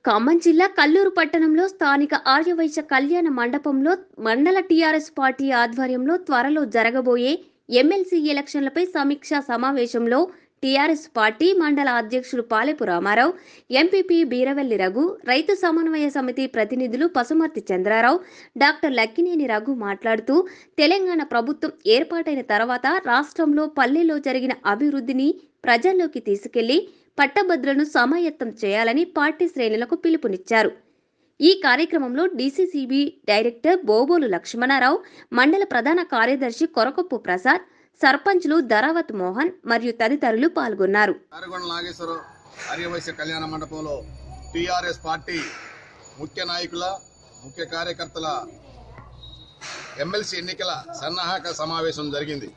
ఖమ్మం జిల్లా కల్లూరు పట్టణంలో స్థానిక ఆర్యవైశ్య కళ్యాణ మండపంలో మండల టీఆర్ఎస్ పార్టీ ఆధ్వర్యంలో త్వరలో జరగబోయే ఎమ్మెల్సీ ఎలక్షన్లపై సమీక్షా సమావేశంలో టీఆర్ఎస్ పార్టీ మండల అధ్యక్షుడు పాలెపు రామారావు ఎంపీపీ బీరవెల్లి రఘు రైతు సమన్వయ సమితి ప్రతినిధులు పసుమర్తి చంద్రారావు డాక్టర్ లక్కినేని రఘు మాట్లాడుతూ తెలంగాణ ప్రభుత్వం ఏర్పాటైన తర్వాత రాష్ట్రంలో పల్లెల్లో జరిగిన అభివృద్ధిని ప్రజల్లోకి తీసుకెళ్లి పట్టభద్రులను సమాయత్తం చేయాలని పార్టీ శ్రేణులకు పిలుపునిచ్చారు ఈ కార్యక్రమంలో డీసీసీబీ డైరెక్టర్ బోబోలు లక్ష్మణారావు మండల ప్రధాన కార్యదర్శి కొరకొప్పు ప్రసాద్ సర్పంచ్లు ధరావత్ మోహన్ మరియు తదితరులు పాల్గొన్నారు నారగొండ నాగేశ్వరం ఆర్యవైశ్య కళ్యాణ మండపంలో టిఆర్ఎస్ పార్టీ ముఖ్య నాయకుల ముఖ్య కార్యకర్తల ఎమ్మెల్సీ ఎన్నికల సన్నాహక సమావేశం జరిగింది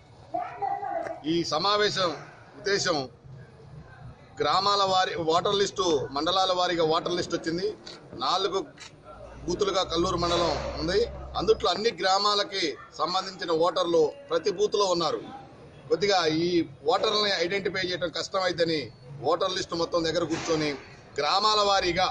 ఈ సమావేశం ఉద్దేశం గ్రామాల వారి ఓటర్ లిస్టు మండలాల వారీగా ఓటర్ లిస్ట్ వచ్చింది నాలుగు బూతులుగా కల్లూరు మండలం ఉంది అందుట్లో అన్ని గ్రామాలకి సంబంధించిన ఓటర్లు ప్రతి బూత్లో ఉన్నారు కొద్దిగా ఈ ఓటర్లని ఐడెంటిఫై చేయడం కష్టమైందని ఓటర్ లిస్టు మొత్తం దగ్గర కూర్చొని గ్రామాల వారీగా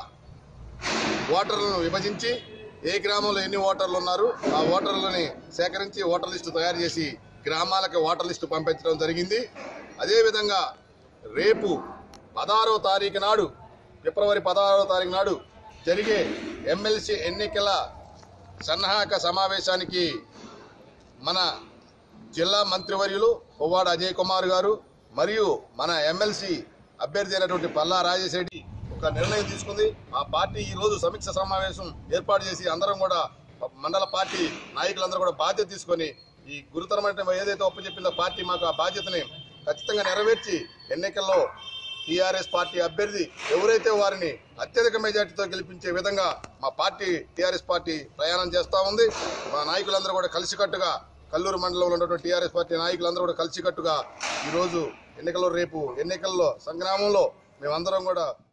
ఓటర్లను విభజించి ఏ గ్రామంలో ఎన్ని ఓటర్లు ఉన్నారు ఆ ఓటర్లని సేకరించి ఓటర్ లిస్టు తయారు చేసి గ్రామాలకు ఓటర్ లిస్టు పంపించడం జరిగింది అదేవిధంగా రేపు పదహారో తారీఖు నాడు ఫిబ్రవరి పదహారో తారీఖు నాడు జరిగే ఎమ్మెల్సీ ఎన్నికల సన్నాహక సమావేశానికి మన జిల్లా మంత్రివర్యులు పువ్వాడ అజయ్ కుమార్ గారు మరియు మన ఎమ్మెల్సీ అభ్యర్థి అయినటువంటి పల్లా రాజేష్ రెడ్డి ఒక నిర్ణయం తీసుకుంది ఆ పార్టీ ఈ రోజు సమీక్ష సమావేశం ఏర్పాటు చేసి అందరం కూడా మండల పార్టీ నాయకులందరూ కూడా బాధ్యత తీసుకొని ఈ గురుతరమైన ఏదైతే ఒప్పచెప్పిందో పార్టీ మాకు ఆ బాధ్యతని ఖచ్చితంగా నెరవేర్చి ఎన్నికల్లో టీఆర్ఎస్ పార్టీ అభ్యర్థి ఎవరైతే వారిని అత్యధిక మెజార్టీతో గెలిపించే విధంగా మా పార్టీ టీఆర్ఎస్ పార్టీ ప్రయాణం చేస్తా ఉంది మా నాయకులందరూ కూడా కలిసికట్టుగా కల్లూరు మండలంలో ఉన్నటువంటి టీఆర్ఎస్ పార్టీ నాయకులందరూ కూడా కలిసికట్టుగా ఈరోజు ఎన్నికల్లో రేపు ఎన్నికల్లో సంగ్రామంలో మేమందరం కూడా